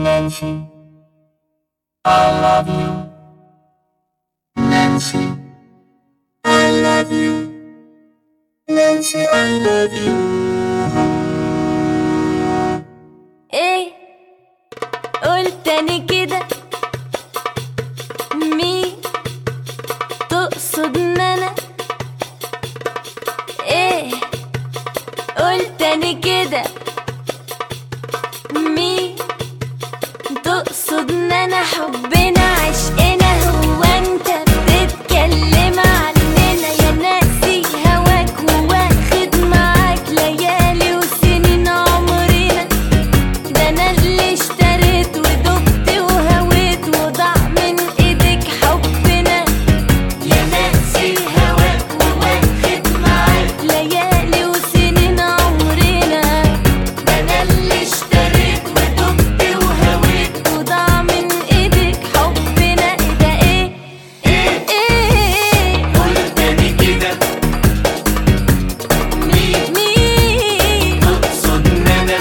Nancy, I love you. Nancy, I love you. Nancy, I love you. ايه قول تاني كده مين تقصد ان انا ايه قول تاني كده مين تقصد ان انا حبنا عشقنا هو انت بتتكلم عننا يا ناسي هواك وواخد معاك ليالي وسنين عمرنا ده انا اللي اشتريت ودقت وهويت وضاع من ايدك حبنا يا ناسي هواك وواخد معاك ليالي وسنين عمرنا ده انا اللي اشتريت ودقت وهويت وضاع من ايدك حبنا ايه ده ايه ايه ايه قول تاني كده مين مين تقصد ان انا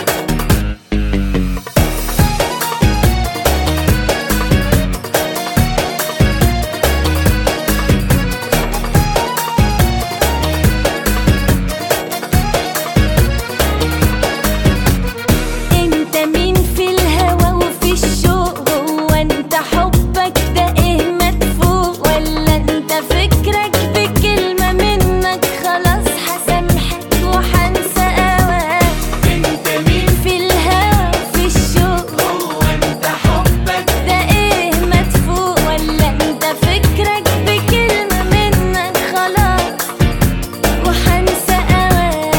انت مين في الهوى وفي الشوق هو انت حبك ده ايه مدفوق ولا انت فكرك بكلمة منك خلاص هسامحك وحنسى اواك انت مين في الهوى وفي الشوق هو انت حبك ده ايه مدفوق ولا انت فكرك بكلمة منك خلاص وحنسى اوام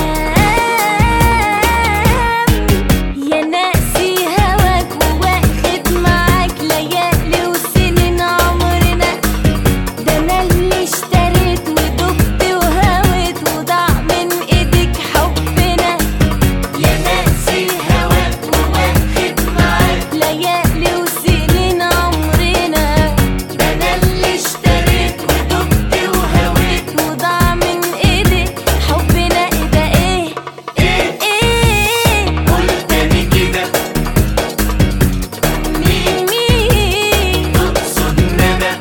يا ناسي هواك وواخد معاك ليالي وسنين عمرنا ده انا اللي اشتريت ودقت وهويت وضاع من ايدك حبنا يا ناسي هواك وواخد معاك ليالي وسنين عمرنا ده انا اللي اشتريت ودقت وهويت وضاع من ايدك حبنا ايه ده ايه ايه ايه قول تاني كده مين مين تقصد ان انا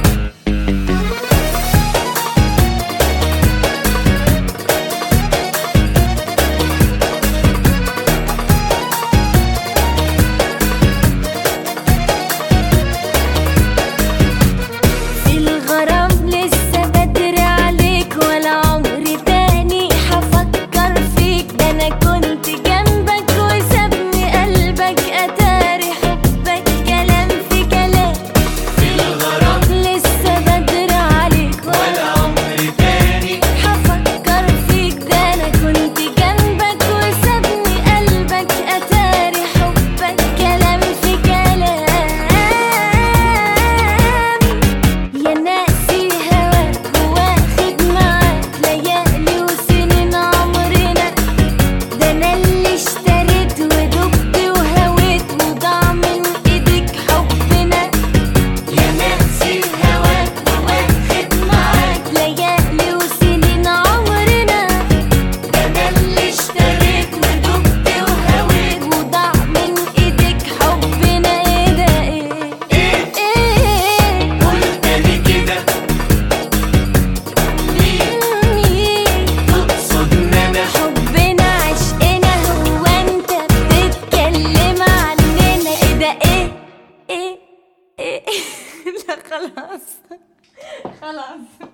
في الغرام لسه بدري عليك ولا عمري تاني هفكر فيك ده انا كنت جنبك وسابني قلبك اتاري حبك كلام في كلام في الغرام لسه بدري عليك ولا ولا عمري تاني هفكر فيك ده انا كنت جنبك وسابني قلبك اتاري حبك كلام في كلام يا ناسي هواك واخد معاك ليالي وسنين عمرنا ده انا اللي اشتريت ودقت وهويت وضاع من ايدك حبنا يا ناسي هواك وواخد معاك ليالي وسنين عمرنا ده انا اللي اشتريت ودقت وهويت وضاع من ايدك حبنا ايه ده ايه ايه ايه قول تاني كده مين مين تقصد ان انا حبنا عشقنا هو انت بتتكلم عننا ايه ده ايه ايه ايه لا خلاص خلاص